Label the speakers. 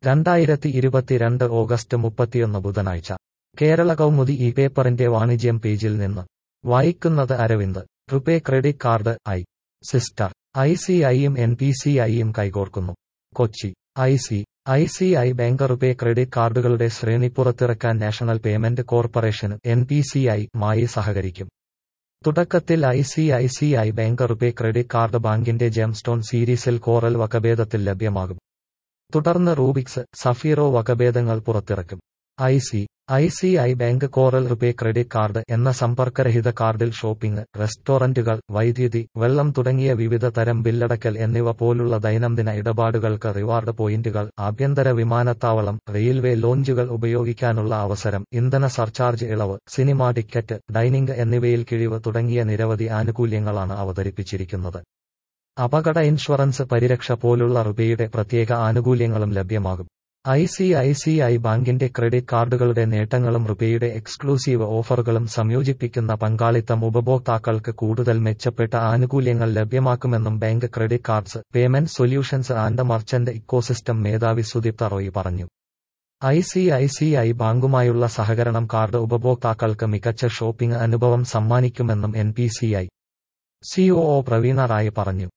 Speaker 1: രണ്ടായിരത്തി ഇരുപത്തിരണ്ട് ഓഗസ്റ്റ് മുപ്പത്തിയൊന്ന് ബുധനാഴ്ച കേരള കൗമുദി ഈ പേപ്പറിന്റെ വാണിജ്യം പേജിൽ നിന്ന് വായിക്കുന്നത് Aravind RuPay credit card I സിസ്റ്റർ ഐ സി ഐയും എൻ പി സി ഐയും കൈകോർക്കുന്നു Kochi I C I C I bank RuPay credit കാർഡുകളുടെ ശ്രേണി പുറത്തിറക്കാൻ national payment corporation N P C I മായി സഹകരിക്കും തുടക്കത്തിൽ I C I C I bank RuPay credit card ബാങ്കിന്റെ ജെംസ്റ്റോൺ സീരീസിൽ കോറൽ വകഭേദത്തിൽ ലഭ്യമാകും തുടർന്ന് റൂബിക്സ് സഫീറോ വകഭേദങ്ങൾ പുറത്തിറക്കും I C I C I bank coral RuPay credit card എന്ന സമ്പർക്കരഹിത കാർഡിൽ ഷോപ്പിംഗ് റെസ്റ്റോറന്റുകൾ വൈദ്യുതി വെള്ളം തുടങ്ങിയ വിവിധ തരം ബില്ലടക്കൽ എന്നിവ പോലുള്ള ദൈനംദിന ഇടപാടുകൾക്ക് റിവാർഡ് പോയിന്റുകൾ ആഭ്യന്തര വിമാനത്താവളം റെയിൽവേ ലോഞ്ചുകൾ ഉപയോഗിക്കാനുള്ള അവസരം ഇന്ധന സർചാർജ് ഇളവ് സിനിമാ ടിക്കറ്റ് ഡൈനിംഗ് എന്നിവയിൽ കിഴിവ് തുടങ്ങിയ നിരവധി ആനുകൂല്യങ്ങളാണ് അവതരിപ്പിച്ചിരിക്കുന്നത് അപകട ഇൻഷുറൻസ് പരിരക്ഷ പോലുള്ള റുപയുടെ പ്രത്യേക ആനുകൂല്യങ്ങളും ലഭ്യമാകും I C I C I ബാങ്കിന്റെ ക്രെഡിറ്റ് കാർഡുകളുടെ നേട്ടങ്ങളും റുപയുടെ എക്സ്ക്ലൂസീവ് ഓഫറുകളും സംയോജിപ്പിക്കുന്ന പങ്കാളിത്തം ഉപഭോക്താക്കൾക്ക് കൂടുതൽ മെച്ചപ്പെട്ട ആനുകൂല്യങ്ങൾ ലഭ്യമാക്കുമെന്നും bank credit cards payment solutions and merchant ecosystem മേധാവി സുദീപ്ത റോയ് പറഞ്ഞു I C I C I ബാങ്കുമായുള്ള സഹകരണം കാർഡ് ഉപഭോക്താക്കൾക്ക് മികച്ച ഷോപ്പിംഗ് അനുഭവം സമ്മാനിക്കുമെന്നും N P C I COO Praveena Rai പറഞ്ഞു